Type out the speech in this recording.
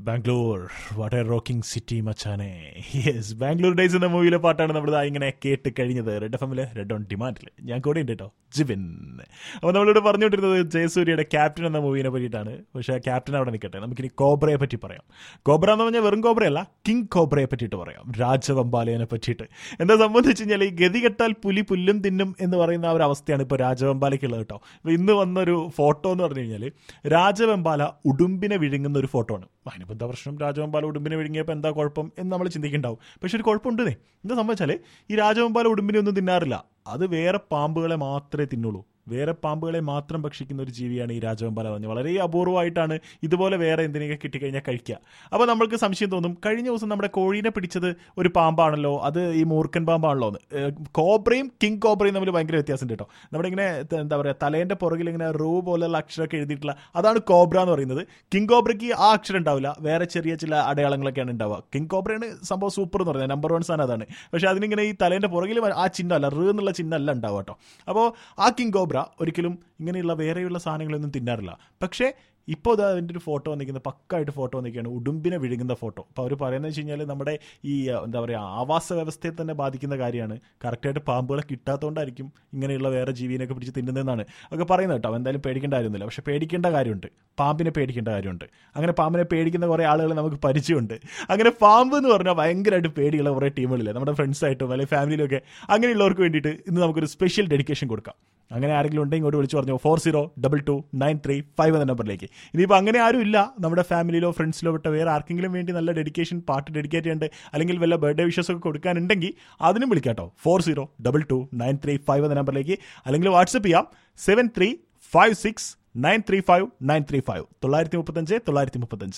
Bangalore what a rocking city മച്ചാനെ yes Bangalore days എന്ന മൂവിയിലെ പാട്ടാണ് നമ്മൾ ഇങ്ങനെ കേട്ട് കഴിഞ്ഞത് റെഡ് എഫ് എമ്മിലെ റെഡ് ഓൺ ഡിമാൻഡിൽ ഞാൻ കൂടെ ഉണ്ട് കേട്ടോ ജിബിൻ അപ്പോൾ നമ്മളോട് പറഞ്ഞുകൊണ്ടിരുന്നത് ജയസൂര്യയുടെ ക്യാപ്റ്റൻ എന്ന മൂവിനെ പറ്റിയിട്ടാണ് പക്ഷേ ആ ക്യാപ്റ്റൻ അവിടെ നിൽക്കട്ടെ നമുക്കിനി കോബ്രയെ പറ്റി പറയാം കോബ്ര എന്ന് പറഞ്ഞാൽ വെറും കോബ്രയല്ല കിങ് കോബ്രയെ പറ്റിയിട്ട് പറയാം രാജവമ്പാലയെ പറ്റിയിട്ട് എന്താ സംഭവം എന്ന് വെച്ച് കഴിഞ്ഞാൽ ഈ ഗതി കെട്ടാൽ പുലി പുല്ലും തിന്നും എന്ന് പറയുന്ന ആ ഒരു അവസ്ഥയാണ് ഇപ്പോൾ രാജവെമ്പാലയ്ക്കുള്ളത് കേട്ടോ അപ്പോൾ ഇന്ന് വന്നൊരു ഫോട്ടോ എന്ന് പറഞ്ഞു കഴിഞ്ഞാൽ രാജവെമ്പാല ഉടുമ്പിനെ വിഴുങ്ങുന്ന ഒരു ഫോട്ടോ ആണ് അതിനിപ്പോൾ എന്താ പ്രശ്നം രാജവെമ്പാല ഉടുമ്പിനെ വിഴുങ്ങിയപ്പോൾ എന്താ കുഴപ്പം എന്ന് നമ്മൾ ചിന്തിക്കുന്നുണ്ടാവും പക്ഷെ ഒരു കുഴപ്പമുണ്ടെന്നേ എന്താ സംഭവിച്ചാൽ ഈ രാജവെമ്പാല ഉടുമ്പിനെ ഒന്നും തിന്നാറില്ല അത് വേറെ പാമ്പുകളെ മാത്രമേ തിന്നുള്ളൂ വേറെ പാമ്പുകളെ മാത്രം ഭക്ഷിക്കുന്ന ഒരു ജീവിയാണ് ഈ രാജവെമ്പാല പറഞ്ഞത് വളരെ അപൂർവമായിട്ടാണ് ഇതുപോലെ വേറെ എന്തിനൊക്കെ കിട്ടിക്കഴിഞ്ഞാൽ കഴിക്കുക അപ്പോൾ നമ്മൾക്ക് സംശയം തോന്നും കഴിഞ്ഞ ദിവസം നമ്മുടെ കോഴീനെ പിടിച്ചത് ഒരു പാമ്പാണല്ലോ അത് ഈ മൂർഖൻ പാമ്പാണല്ലോ എന്ന് ഏഹ് കോബ്രയും കിങ് കോബ്രയും തമ്മിൽ ഭയങ്കര വ്യത്യാസമുണ്ട് കേട്ടോ നമ്മുടെ ഇങ്ങനെ ത- എന്താ പറയുക തലേൻ്റെ പുറകിൽ ഇങ്ങനെ റൂ പോലുള്ള അക്ഷരമൊക്കെ എഴുതിയിട്ടുള്ള അതാണ് കോബ്ര എന്ന് പറയുന്നത് കിങ് കോബ്രയ്ക്ക് ആ അക്ഷരം ഉണ്ടാവില്ല വേറെ ചെറിയ ചില അടയാളങ്ങളൊക്കെയാണ് ഉണ്ടാവുക കിങ് കോബ്രയാണ് സംഭവം സൂപ്പർ എന്ന് പറയുന്നത് നമ്പർ വൺ സാധനം അതാണ് പക്ഷേ അതിനിങ്ങനെ ഈ തലേൻ്റെ പുറകിൽ ആ ചിഹ്നമല്ല റ് എന്നുള്ള ചിഹ്നമല്ല ഉണ്ടാവുക കേട്ടോ അപ്പോൾ ആ കിങ് കോബ്ര ഒരിക്കലും ഇങ്ങനെയുള്ള വേറെയുള്ള സാധനങ്ങളൊന്നും തിന്നാറില്ല പക്ഷേ ഇപ്പോൾ ഇതാ അതിൻ്റെ ഒരു ഫോട്ടോ വന്നിരിക്കുന്നത് പക്കായിട്ട് ഫോട്ടോ വന്നിരിക്കുകയാണ് ഉടുമ്പിനെ വിഴുങ്ങുന്ന ഫോട്ടോ അപ്പോൾ അവർ പറയുന്നത് വെച്ച് കഴിഞ്ഞാൽ നമ്മുടെ ഈ ആ, എന്താ പറയുക ആവാസ വ്യവസ്ഥയെ തന്നെ ബാധിക്കുന്ന കാര്യമാണ് കറക്റ്റായിട്ട് പാമ്പുകളെ കിട്ടാത്തതുകൊണ്ടായിരിക്കും ഇങ്ങനെയുള്ള വേറെ ജീവിനെയൊക്കെ പിടിച്ച് തിന്നുന്നതെന്നാണ് ഒക്കെ പറയുന്നത് കേട്ടോ എന്തായാലും പേടിക്കേണ്ട കാര്യമൊന്നുമില്ല പക്ഷേ പേടിക്കേണ്ട കാര്യമുണ്ട് പാമ്പിനെ പേടിക്കേണ്ട കാര്യമുണ്ട് അങ്ങനെ പാമ്പിനെ പേടിക്കുന്ന കുറേ ആളുകൾ നമുക്ക് പരിചയമുണ്ട് അങ്ങനെ പാമ്പ് എന്ന് പറഞ്ഞാൽ ഭയങ്കരമായിട്ട് പേടിയുള്ള കുറേ ടീമുകളില്ലേ നമ്മുടെ ഫ്രണ്ട്സായിട്ടും അല്ലെങ്കിൽ ഫാമിലിയിലൊക്കെ അങ്ങനെയുള്ളവർക്ക് വേണ്ടിയിട്ട് ഇന്ന് നമുക്കൊരു സ്പെഷ്യൽ ഡെഡിക്കേഷൻ കൊടുക്കാം അങ്ങനെ ആരെങ്കിലും ഉണ്ടെങ്കിൽ ഇങ്ങോട്ട് വിളിച്ചു പറഞ്ഞു four zero double two nine three five എന്ന നമ്പറിലേക്ക് ഇനിയിപ്പോൾ അങ്ങനെ ആരും ഇല്ല നമ്മുടെ ഫാമിലിയിലോ ഫ്രണ്ട്സിലോ വിട്ട വേറെ ആർക്കെങ്കിലും വേണ്ടി നല്ല ഡെഡിക്കേഷൻ പാട്ട് ഡെഡിക്കേറ്റ് ചെയ്യേണ്ട അല്ലെങ്കിൽ വല്ല ബർത്ത്ഡേ വിഷസ് ഒക്കെ കൊടുക്കാനുണ്ടെങ്കിൽ അതിനും വിളിക്കാട്ടോ four zero double two nine three five എന്ന നമ്പറിലേക്ക് അല്ലെങ്കിൽ വാട്സപ്പ് ചെയ്യാം seven three five six nine three five nine three five തൊള്ളായിരത്തി മുപ്പത്തഞ്ച് തൊള്ളായിരത്തി മുപ്പത്തഞ്ച്